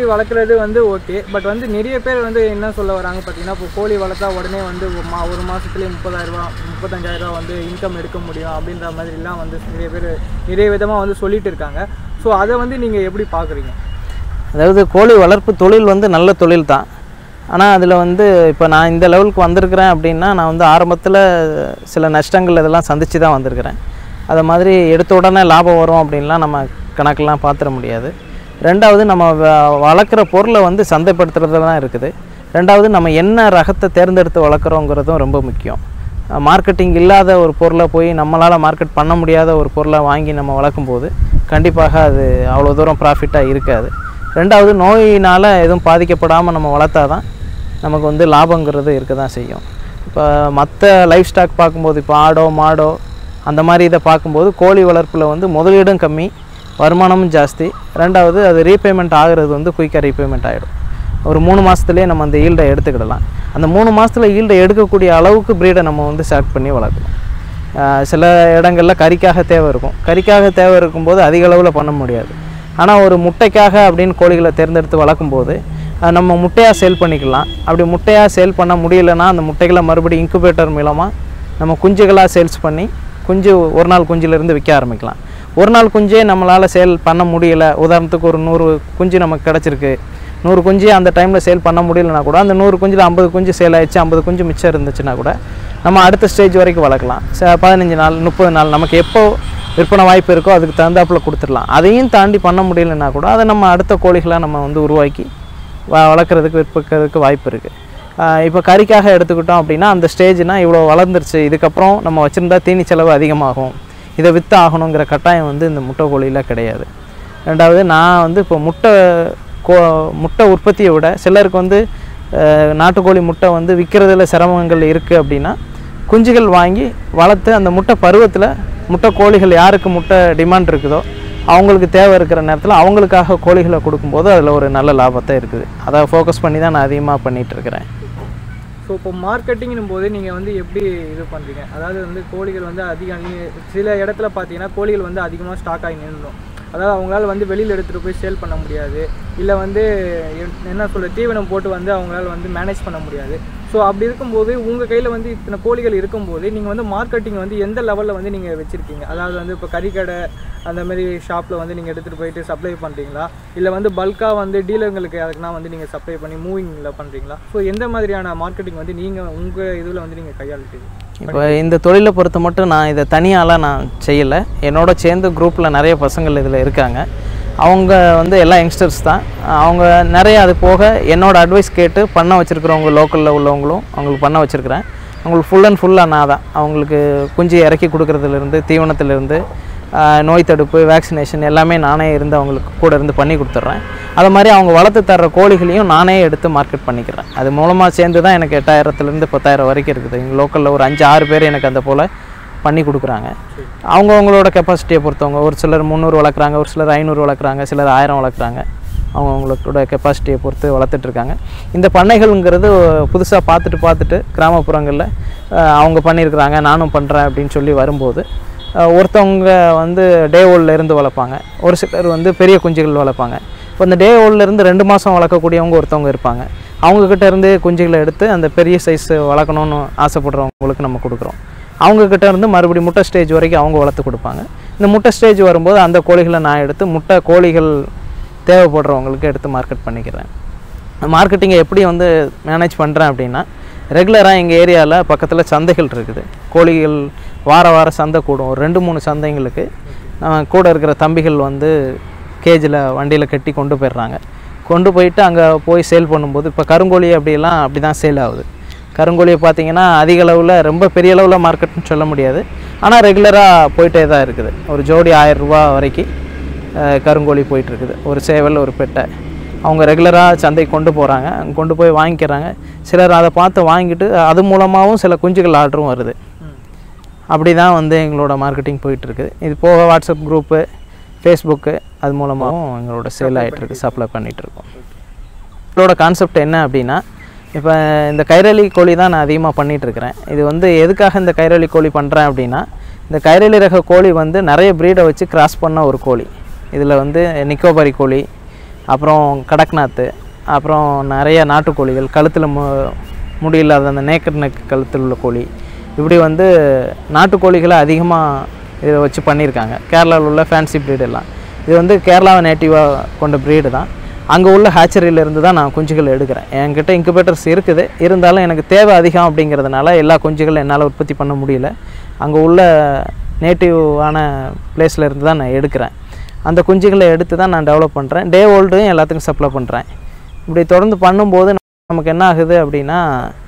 வளர்க்குறது வந்து okay but வந்து நிறைய பேர் வந்து என்ன சொல்ல வராங்க பார்த்தீங்கன்னா இப்போ கோழி வளர்த்தா உடனே வந்து ஒரு மா ஒரு மாதத்துலேயே முப்பதாயிரரூபா முப்பத்தஞ்சாயிரரூபா வந்து இன்கம் எடுக்க முடியும் அப்படின்ற மாதிரிலாம் வந்து நிறைய பேர் நிறைய விதமாக வந்து சொல்லிட்டு இருக்காங்க ஸோ அதை வந்து நீங்கள் எப்படி பார்க்குறீங்க அதாவது கோழி வளர்ப்பு தொழில் வந்து நல்ல தொழில் தான் ஆனால் அதில் வந்து இப்போ நான் இந்த லெவலுக்கு வந்திருக்கிறேன் அப்படின்னா நான் வந்து ஆரம்பத்தில் சில நஷ்டங்கள் இதெல்லாம் சந்தித்து தான் வந்திருக்கிறேன் அதை மாதிரி எடுத்த உடனே லாபம் வரும் அப்படின்லாம் நம்ம கணக்கெல்லாம் பார்த்துட முடியாது ரெண்டாவது நம்ம வ- வளர்க்குற பொருளை வந்து சந்தைப்படுத்துறதுல தான் இருக்குது ரெண்டாவது நம்ம என்ன ரகத்தை தேர்ந்தெடுத்து வளர்க்குறோங்கிறதும் ரொம்ப முக்கியம் மார்க்கெட்டிங் இல்லாத ஒரு பொருளை போய் நம்மளால் மார்க்கெட் பண்ண முடியாத ஒரு பொருளை வாங்கி நம்ம வளர்க்கும்போது கண்டிப்பாக அது அவ்வளோ தூரம் ப்ராஃபிட்டாக இருக்காது ரெண்டாவது நோயினால் எதுவும் பாதிக்கப்படாமல் நம்ம வளர்த்தா தான் நமக்கு வந்து லாபங்கிறது இருக்க தான் செய்யும் இப்போ மற்ற லைஃப் ஸ்டாக் பார்க்கும்போது இப்போ ஆடோ மாடோ அந்த மாதிரி இதை பார்க்கும்போது கோழி வளர்ப்பில் வந்து முதலீடும் கம்மி வருமானமும் ஜாஸ்தி ரெண்டாவது அது ரீபேமெண்ட் ஆகிறது வந்து குயிக்காக ரீபேமெண்ட் ஆகிடும் ஒரு மூணு மாதத்துலேயே நம்ம அந்த ஈல்டை எடுத்துக்கிடலாம் அந்த மூணு மாதத்தில் ஈல்டை எடுக்கக்கூடிய அளவுக்கு ப்ரீடை நம்ம வந்து செலக்ட் பண்ணி வளர்க்கணும் ஆஹ் சில இடங்களில் கறிக்காக தேவை இருக்கும் கறிக்காக தேவை இருக்கும்போது அதிக அளவில் பண்ண முடியாது ஆனால் ஒரு முட்டைக்காக அப்படின்னு கோழிகளை தேர்ந்தெடுத்து வளர்க்கும்போது ஆஹ் நம்ம முட்டையாக சேல் பண்ணிக்கலாம் அப்படி முட்டையாக சேல் பண்ண முடியலன்னா அந்த முட்டைகளை மறுபடியும் இன்குபேட்டர் மூலமாக நம்ம குஞ்சுகளாக சேல்ஸ் பண்ணி குஞ்சு ஒரு நாள் குஞ்சிலிருந்து விற்க ஆரம்பிக்கலாம் ஒரு நாள் குஞ்சே நம்மளால் சேல் பண்ண முடியல உதாரணத்துக்கு ஒரு நூறு குஞ்சு நமக்கு கிடச்சிருக்கு நூறு குஞ்சு அந்த டைமில் சேல் பண்ண முடியலனா கூட அந்த நூறு குஞ்சில் ஐம்பது குஞ்சு சேல் ஆயிடுச்சு ஐம்பது குஞ்சு மிச்சம் இருந்துச்சுன்னா கூட நம்ம அடுத்த ஸ்டேஜ் வரைக்கும் வளர்க்கலாம் ச பதினஞ்சு நாள் முப்பது நாள் நமக்கு எப்போ விற்பனை வாய்ப்பு இருக்கோ அதுக்கு தகுந்தாப்புல கொடுத்துடலாம் அதையும் தாண்டி பண்ண முடியலன்னா கூட அதை நம்ம அடுத்த கோழிகளை நம்ம வந்து உருவாக்கி வ வளர்க்குறதுக்கு விற்பக்கிறதுக்கு வாய்ப்பு இருக்குது இப்போ கறிக்காக எடுத்துக்கிட்டோம் அப்படின்னா அந்த ஸ்டேஜ்னால் இவ்வளோ வளர்ந்துருச்சு இதுக்கப்புறம் நம்ம வச்சுருந்தா தீனி செலவு அதிகமாகும் இதை விற்று ஆகணுங்கிற கட்டாயம் வந்து இந்த முட்டை கோழியில் கிடையாது ரெண்டாவது நான் வந்து இப்போ முட்டை கோ முட்டை உற்பத்தியை விட சிலருக்கு வந்து அஹ், நாட்டுக்கோழி முட்டை வந்து விற்கிறதுல சிரமங்கள் இருக்குது அப்படின்னா குஞ்சுகள் வாங்கி வளர்த்து அந்த முட்டை பருவத்தில் முட்டை கோழிகள் யாருக்கு முட்டை டிமாண்ட் இருக்குதோ அவங்களுக்கு தேவை இருக்கிற நேரத்தில் அவங்களுக்காக கோழிகளை கொடுக்கும்போது அதில் ஒரு நல்ல லாபத்தை இருக்குது அதை ஃபோக்கஸ் பண்ணி தான் நான் அதிகமாக பண்ணிகிட்டு இருக்கிறேன் ஸோ இப்போ மார்க்கெட்டிங்னும் போது நீங்கள் வந்து எப்படி இது பண்ணுறீங்க அதாவது வந்து கோழிகள் வந்து அதிகம் நீங்க சில இடத்துல பார்த்தீங்கன்னா கோழிகள் வந்து அதிகமாக ஸ்டாக் ஆகி நின்றுடும் அதாவது அவங்களால வந்து வெளியில் எடுத்துகிட்டு போய் சேல் பண்ண முடியாது இல்லை வந்து என்- என்ன சொல்ல தீவனம் போட்டு வந்து அவங்களால வந்து மேனேஜ் பண்ண முடியாது ஸோ அப்படி இருக்கும்போது உங்கள் கையில் வந்து இத்தனை கோழிகள் இருக்கும்போது நீங்கள் வந்து மார்க்கெட்டிங் வந்து எந்த லெவலில் வந்து நீங்கள் வச்சுருக்கீங்க அதாவது வந்து இப்போ கறிக்கடை அந்த மாதிரி ஷாப்பில் வந்து நீங்கள் எடுத்துகிட்டு போயிட்டு சப்ளை பண்ணுறீங்களா இல்லை வந்து பல்காக வந்து டீலர்களுக்கு அதுக்குனா வந்து நீங்கள் சப்ளை பண்ணி மூவிங்கில் பண்ணுறீங்களா ஸோ எந்த மாதிரியான மார்க்கெட்டிங் வந்து நீங்கள் உங்கள் இதில் வந்து நீங்கள் கையாளுட்டீங்க இப்போ இந்த தொழிலை பொறுத்த மட்டும் நான் இதை தனியாலாம் நான் செய்யலை என்னோட சேர்ந்து குரூப்பில் நிறைய பசங்கள் இதில் இருக்காங்க அவங்க வந்து எல்லாம் யங்ஸ்டர்ஸ் தான் அவங்க நிறைய அது போக என்னோட அட்வைஸ் கேட்டு பண்ண வச்சுருக்கிறவங்க லோக்கலில் உள்ளவங்களும் அவங்களுக்கு பண்ண வச்சுருக்கிறேன் அவங்களுக்கு ஃபுல் அண்ட் ஃபுல்லாக நான் தான் அவங்களுக்கு குஞ்சு இறக்கி கொடுக்குறதுலேருந்து தீவனத்துலேருந்து ஆஹ், நோய் தடுப்பு வேக்சினேஷன் எல்லாமே நானே இருந்து அவங்களுக்கு கூட இருந்து பண்ணி கொடுத்துட்றேன் அது மாதிரி அவங்க வளர்த்து தர்ற கோழிகளையும் நானே எடுத்து மார்க்கெட் பண்ணிக்கிறேன் அது மூலமாக சேர்ந்து தான் எனக்கு எட்டாயிரத்துலேருந்து பத்தாயிரம் வரைக்கும் இருக்குது எங்கள் லோக்கலில் ஒரு அஞ்சு ஆறு பேர் எனக்கு அந்த போல் பண்ணி கொடுக்குறாங்க அவங்கவுங்களோட கெப்பாசிட்டியை பொறுத்தவங்க ஒரு சிலர் முந்நூறு வளர்க்குறாங்க ஒரு சிலர் ஐநூறு வளர்க்குறாங்க சிலர் ஆயிரம் வளர்க்குறாங்க அவங்கவுங்களோட கெப்பாசிட்டியை பொறுத்து வளர்த்துட்டு இருக்காங்க இந்த பண்ணைகள்ங்கிறது புதுசாக பார்த்துட்டு பார்த்துட்டு கிராமப்புறங்களில் அஹ், அவங்க பண்ணியிருக்கிறாங்க நானும் பண்ணுறேன் அப்படின்னு சொல்லி வரும்போது அஹ், ஒருத்தவங்க வந்து டே இருந்து வளர்ப்பாங்க ஒரு சிலர் வந்து பெரிய குஞ்சுகள் வளர்ப்பாங்க இப்போ இந்த டே இருந்து ரெண்டு மாதம் வளர்க்கக்கூடியவங்க ஒருத்தவங்க இருப்பாங்க அவங்கக்கிட்ட இருந்து குஞ்சுகளை எடுத்து அந்த பெரிய சைஸ் வளர்க்கணும்னு ஆசைப்படுறவங்களுக்கு நம்ம கொடுக்குறோம் அவங்கக்கிட்ட இருந்து மறுபடியும் முட்டை ஸ்டேஜ் வரைக்கும் அவங்க வளர்த்து கொடுப்பாங்க இந்த முட்டை ஸ்டேஜ் வரும்போது அந்த கோழிகளை நான் எடுத்து முட்டை கோழிகள் தேவைப்படுறவங்களுக்கு எடுத்து மார்க்கெட் பண்ணிக்கிறேன் மார்க்கெட்டிங்கை எப்படி வந்து மேனேஜ் பண்ணுறேன் அப்படின்னா ரெகுலராக எங்கள் ஏரியாவில் பக்கத்தில் சந்தைகள் இருக்குது கோழிகள் வார வார சந்தை கூடும் ஒரு ரெண்டு மூணு சந்தைங்களுக்கு நம்ம கூட இருக்கிற தம்பிகள் வந்து கேஜில் வண்டியில் கட்டி கொண்டு போயிடுறாங்க கொண்டு போயிட்டு அங்கே போய் சேல் பண்ணும்போது இப்போ கருங்கோழி அப்படிலாம் அப்படி தான் சேல் ஆகுது கருங்கோழியை பார்த்தீங்கன்னா அதிக அளவில் ரொம்ப பெரிய அளவில் மார்க்கெட்னு சொல்ல முடியாது ஆனால் ரெகுலராக போயிட்டே தான் இருக்குது ஒரு ஜோடி ஆயிரம் ரூபா வரைக்கும் அஹ், கருங்கோழி போயிட்டுருக்குது ஒரு சேவல் ஒரு பெட்டை அவங்க ரெகுலராக சந்தைக்கு கொண்டு போகிறாங்க அங்கே கொண்டு போய் வாங்கிக்கிறாங்க சிலர் அதை பார்த்து வாங்கிட்டு அது மூலமாகவும் சில குஞ்சுகள் ஆர்டரும் வருது அப்படி தான் வந்து எங்களோட மார்க்கெட்டிங் போயிட்டுருக்கு இது போக வாட்ஸ்அப் குரூப்பு ஃபேஸ்புக்கு அது மூலமாகவும் எங்களோட சேல் ஆகிட்டுருக்கு சப்ளை பண்ணிகிட்ருக்கோம் இதோட கான்செப்ட் என்ன அப்படின்னா இப்போ இந்த கைரளி கோழி தான் நான் அதிகமாக பண்ணிகிட்ருக்கிறேன் இது வந்து எதுக்காக இந்த கைரளி கோழி பண்ணுறேன் அப்படின்னா இந்த கைரளி ரக கோழி வந்து நிறைய ப்ரீடை வச்சு கிராஸ் பண்ண ஒரு கோழி இதில் வந்து நிக்கோபாரி கோழி அப்புறம் கடக்நாத்து அப்புறம் நிறைய நாட்டுக்கோழிகள் கழுத்தில் மு முடியில்லாத அந்த நேக்கட் நெக் கழுத்தில் உள்ள கோழி இப்படி வந்து நாட்டுக்கோழிகளை அதிகமாக இதை வச்சு பண்ணியிருக்காங்க கேரளாவில் உள்ள ஃபேன்சி breed எல்லாம் இது வந்து கேரளாவை நேட்டிவாக கொண்ட breed தான் அங்கே உள்ள hatchery-ல தான் நான் குஞ்சுகள் எடுக்கிறேன் என்கிட்ட இன்குபேட்டர்ஸ் இருக்குது இருந்தாலும் எனக்கு தேவை அதிகம் அப்படிங்கிறதுனால எல்லா குஞ்சுகளும் என்னால் உற்பத்தி பண்ண முடியல அங்கே உள்ள நேட்டிவான பிளேஸில் இருந்து தான் நான் எடுக்கிறேன் அந்த குஞ்சுகளை எடுத்து தான் நான் டெவலப் பண்ணுறேன் டே ஓல்டும் எல்லாத்துக்கும் சப்ளை பண்ணுறேன் இப்படி தொடர்ந்து பண்ணும்போது நமக்கு என்ன ஆகுது அப்படின்னா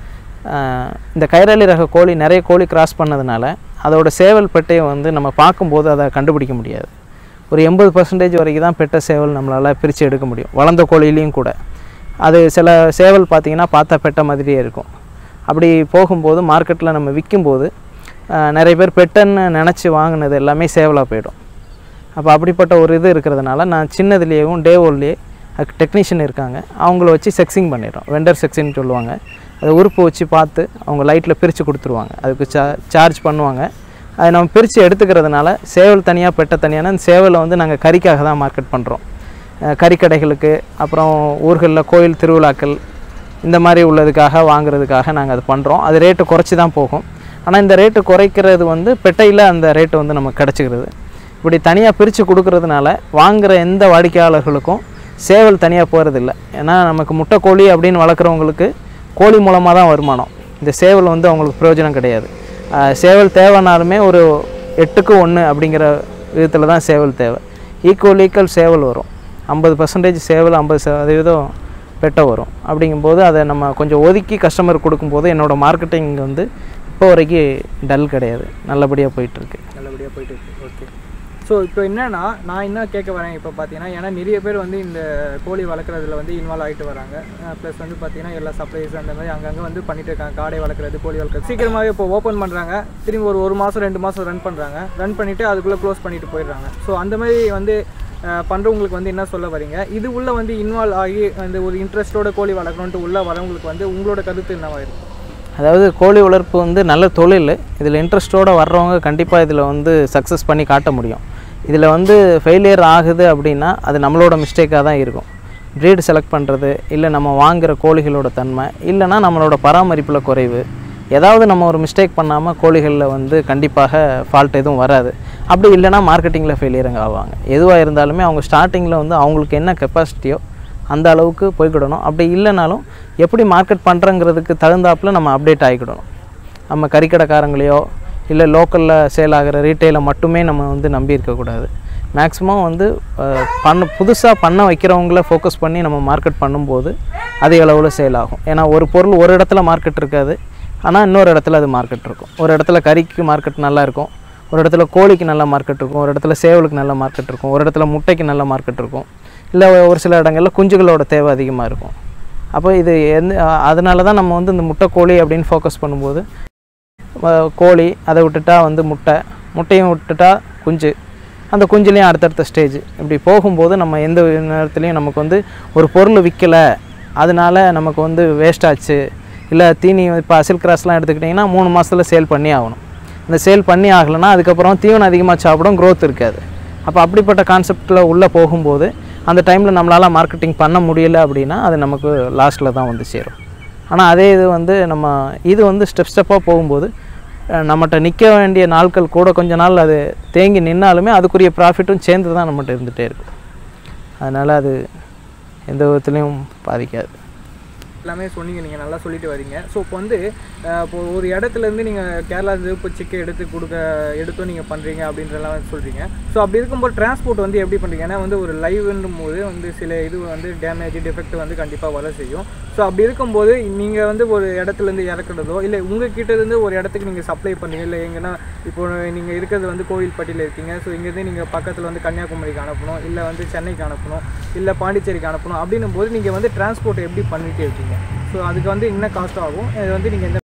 ஆஹ், இந்த கைராளி ரக கோழி நிறைய கோழி கிராஸ் பண்ணதுனால அதோட சேவல் பெட்டையை வந்து நம்ம பார்க்கும்போது அதை கண்டுபிடிக்க முடியாது ஒரு எண்பது பர்சன்டேஜ் வரைக்கும் தான் பெட்ட சேவல் நம்மளால் பிரித்து எடுக்க முடியும் வளர்ந்த கோழிலையும் கூட அது சில சேவல் பார்த்திங்கன்னா பார்த்தா பெட்ட மாதிரியே இருக்கும் அப்படி போகும்போது மார்க்கெட்டில் நம்ம விற்கும்போது ஆஹ், நிறைய பேர் பெட்டன்னு நினச்சி வாங்கினது எல்லாமே சேவலாக போயிடும் அப்போ அப்படிப்பட்ட ஒரு இது இருக்கிறதுனால நான் சின்னதுலேயும் டே ஓல்லேயே அதுக்கு டெக்னீஷியன் இருக்காங்க அவங்கள வச்சு செக்ஸிங் பண்ணிடுறோம் வெண்டர் செக்ஸிங் சொல்லுவாங்க அதை உறுப்பு வச்சு பார்த்து அவங்க லைட்டில் பிரித்து கொடுத்துருவாங்க அதுக்கு சா சார்ஜ் பண்ணுவாங்க அதை நம்ம பிரித்து எடுத்துக்கிறதுனால சேவல் தனியாக பெட்ட தனியான அந்த சேவலை வந்து நாங்கள் கறிக்காக தான் மார்க்கெட் பண்ணுறோம் கறிக்கடைகளுக்கு அப்புறம் ஊர்களில் கோயில் திருவிழாக்கள் இந்த மாதிரி உள்ளதுக்காக வாங்குறதுக்காக நாங்கள் அது பண்ணுறோம் அது ரேட்டு குறைச்சி தான் போகும் ஆனால் இந்த ரேட்டு குறைக்கிறது வந்து பெட்டையில் அந்த ரேட்டு வந்து நமக்கு கிடச்சிக்கிறது இப்படி தனியாக பிரித்து கொடுக்கறதுனால வாங்குகிற எந்த வாடிக்கையாளர்களுக்கும் சேவல் தனியாக போகிறதில்ல ஏன்னா நமக்கு முட்டை கோழி அப்படின்னு வளர்க்குறவங்களுக்கு கோழி மூலமாக தான் வருமானம் இந்த சேவல் வந்து அவங்களுக்கு பிரயோஜனம் கிடையாது ஆஹ் சேவல் தேவைனாலுமே ஒரு எட்டுக்கு ஒன்று அப்படிங்கிற விதத்தில் தான் சேவல் தேவை ஈக்குவல் ஈக்குவல் சேவல் வரும் ஐம்பது பர்சன்டேஜ் சேவல் ஐம்பது சதவீதம் பெட்ட வரும் அப்படிங்கும்போது அதை நம்ம கொஞ்சம் ஒதுக்கி கஸ்டமர் கொடுக்கும்போது என்னோடய மார்க்கெட்டிங் வந்து இப்போ வரைக்கும் டல் கிடையாது நல்லபடியாக போயிட்டுருக்கு நல்லபடியாக போயிட்டு இருக்கு ஓகே ஸோ இப்போ என்னன்னா நான் என்ன கேட்க வரேன் இப்போ பார்த்தீங்கன்னா ஏன்னா நிறைய பேர் வந்து இந்த கோழி வளர்க்குறதுல வந்து இன்வால்வ் ஆகிட்டு வராங்க ப்ளஸ் வந்து பார்த்தீங்கன்னா எல்லா சப்ளைஸ் அந்த மாதிரி அங்கங்கே வந்து பண்ணிட்டு இருக்காங்க காடை வளர்க்குறது கோழி வளர்க்குறது சீக்கிரமாகவே இப்போ ஓப்பன் பண்ணுறாங்க திரும்பி ஒரு ஒரு மாதம் ரெண்டு மாதம் ரன் பண்ணுறாங்க ரன் பண்ணிவிட்டு அதுக்குள்ளே க்ளோஸ் பண்ணிட்டு போயிடுறாங்க ஸோ அந்த மாதிரி வந்து அஹ், பண்றவங்களுக்கு வந்து என்ன சொல்ல வரீங்க இது உள்ள வந்து இன்வால்வ் ஆகி அந்த ஒரு இன்ட்ரெஸ்ட்டோட கோழி வளர்க்கணுன்ட்டு உள்ள வரவங்களுக்கு வந்து உங்களோட கருத்து என்னவா இருக்கும் அதாவது கோழி வளர்ப்பு வந்து நல்ல தொழில் இதில் இன்ட்ரெஸ்ட்டோடு வர்றவங்க கண்டிப்பாக இதில் வந்து சக்ஸஸ் பண்ணி காட்ட முடியும் இதில் வந்து ஃபெயிலியர் ஆகுது அப்படின்னா அது நம்மளோட மிஸ்டேக்காக தான் இருக்கும் ப்ரீடு செலக்ட் பண்ணுறது இல்லை நம்ம வாங்குகிற கோழிகளோட தன்மை இல்லைன்னா நம்மளோட பராமரிப்பில் குறைவு ஏதாவது நம்ம ஒரு மிஸ்டேக் பண்ணாமல் கோழிகளில் வந்து கண்டிப்பாக ஃபால்ட் எதுவும் வராது அப்படி இல்லைன்னா மார்க்கெட்டிங்கில் ஃபெயிலியருங்க ஆவாங்க எதுவாக இருந்தாலுமே அவங்க ஸ்டார்டிங்கில் வந்து அவங்களுக்கு என்ன கெப்பாசிட்டியோ அந்த அளவுக்கு போய்க்கிடணும் அப்படி இல்லைனாலும் எப்படி மார்க்கெட் பண்ணுறங்கிறதுக்கு தகுந்தாப்புல நம்ம அப்டேட் ஆகிக்கிடணும் நம்ம கறிக்கடைக்காரங்களையோ இல்லை லோக்கலில் சேல் ஆகிற ரீட்டைலை மட்டுமே நம்ம வந்து நம்பி இருக்கக்கூடாது மேக்ஸிமம் வந்து அஹ், பண்ண புதுசாக பண்ண வைக்கிறவங்கள ஃபோக்கஸ் பண்ணி நம்ம மார்க்கெட் பண்ணும்போது அதிக அளவில் சேல் ஆகும் ஏன்னா ஒரு பொருள் ஒரு இடத்துல மார்க்கெட் இருக்காது ஆனால் இன்னொரு இடத்துல அது மார்க்கெட் இருக்கும் ஒரு இடத்துல கறிக்கு மார்க்கெட் நல்லா இருக்கும் ஒரு இடத்துல கோழிக்கு நல்ல மார்க்கெட் இருக்கும் ஒரு இடத்துல சேவலுக்கு நல்ல மார்க்கெட் இருக்கும் ஒரு இடத்துல முட்டைக்கு நல்ல மார்க்கெட் இருக்கும் இல்லை ஒரு சில இடங்களில் குஞ்சுகளோட தேவை அதிகமாக இருக்கும் அப்போ இது எந்த அதனால தான் நம்ம வந்து இந்த முட்டை கோழி அப்படின்னு ஃபோக்கஸ் பண்ணும்போது அஹ், கோழி அதை விட்டுட்டா வந்து முட்டை முட்டையும் விட்டுட்டா குஞ்சு அந்த குஞ்சுலேயும் அடுத்தடுத்த ஸ்டேஜ் இப்படி போகும்போது நம்ம எந்த நேரத்துலையும் நமக்கு வந்து ஒரு பொருள் விற்கலை அதனால நமக்கு வந்து வேஸ்ட் ஆச்சு இல்லை தீனி இப்போ அசில் கிராஸ்லாம் எடுத்துக்கிட்டிங்கன்னா மூணு மாதத்தில் சேல் பண்ணி ஆகணும் இந்த சேல் பண்ணி ஆகலைன்னா அதுக்கப்புறம் தீவனம் அதிகமாக சாப்பிடும் growth இருக்காது அப்போ அப்படிப்பட்ட கான்செப்டில் உள்ளே போகும்போது அந்த டைமில் நம்மளால் மார்க்கெட்டிங் பண்ண முடியல அப்படின்னா அது நமக்கு லாஸ்ட்டில் தான் வந்து சேரும் ஆனால் அதே இது வந்து நம்ம இது வந்து ஸ்டெப் ஸ்டெப்பாக போகும்போது அஹ், நம்மகிட்ட நிற்க வேண்டிய நாட்கள் கூட கொஞ்ச நாள் அது தேங்கி நின்னாலுமே அதுக்குரிய ப்ராஃபிட்டும் சேர்ந்து தான் நம்மகிட்ட இருந்துகிட்டே இருக்கும் அதனால் அது எந்த விதத்துலேயும் பாதிக்காது எல்லாமே சொன்னீங்க நீங்கள் நல்லா சொல்லிட்டு வரீங்க ஸோ இப்போ வந்து அஹ், இப்போ ஒரு இடத்துலேருந்து நீங்கள் கேரளாலேருந்து இப்போ சிக்கை எடுத்து கொடுக்க எடுத்தும் நீங்கள் பண்ணுறீங்க அப்படின்றலாம் வந்து சொல்கிறீங்க ஸோ அப்படி இருக்கும்போது டிரான்ஸ்போர்ட் வந்து எப்படி பண்ணுறீங்க ஏன்னா வந்து ஒரு லைவ்ன்றும் போது வந்து சில இது வந்து டேமேஜ் டிஃபெக்ட் வந்து கண்டிப்பாக வர செய்யும் ஸோ அப்படி இருக்கும்போது நீங்கள் வந்து ஒரு இடத்துலேருந்து இறக்குறதோ இல்லை உங்கள் கிட்டேருந்து ஒரு இடத்துக்கு நீங்கள் சப்ளை பண்ணீங்க இல்லை எங்கன்னா இப்போ நீங்கள் இருக்கிறது வந்து கோவில்பட்டியில் இருக்கீங்க ஸோ இங்கேருந்து நீங்கள் பக்கத்தில் வந்து கன்னியாகுமரிக்கு அனுப்பணும் இல்லை வந்து சென்னைக்கு அனுப்பணும் இல்லை பாண்டிச்சேரிக்கு அனுப்பணும் அப்படின்னும் போது நீங்கள் வந்து டிரான்ஸ்போர்ட் எப்படி பண்ணிட்டு இருக்கீங்க ஸோ அதுக்கு வந்து என்ன காஸ்ட் ஆகும் இது வந்து நீங்கள் எந்த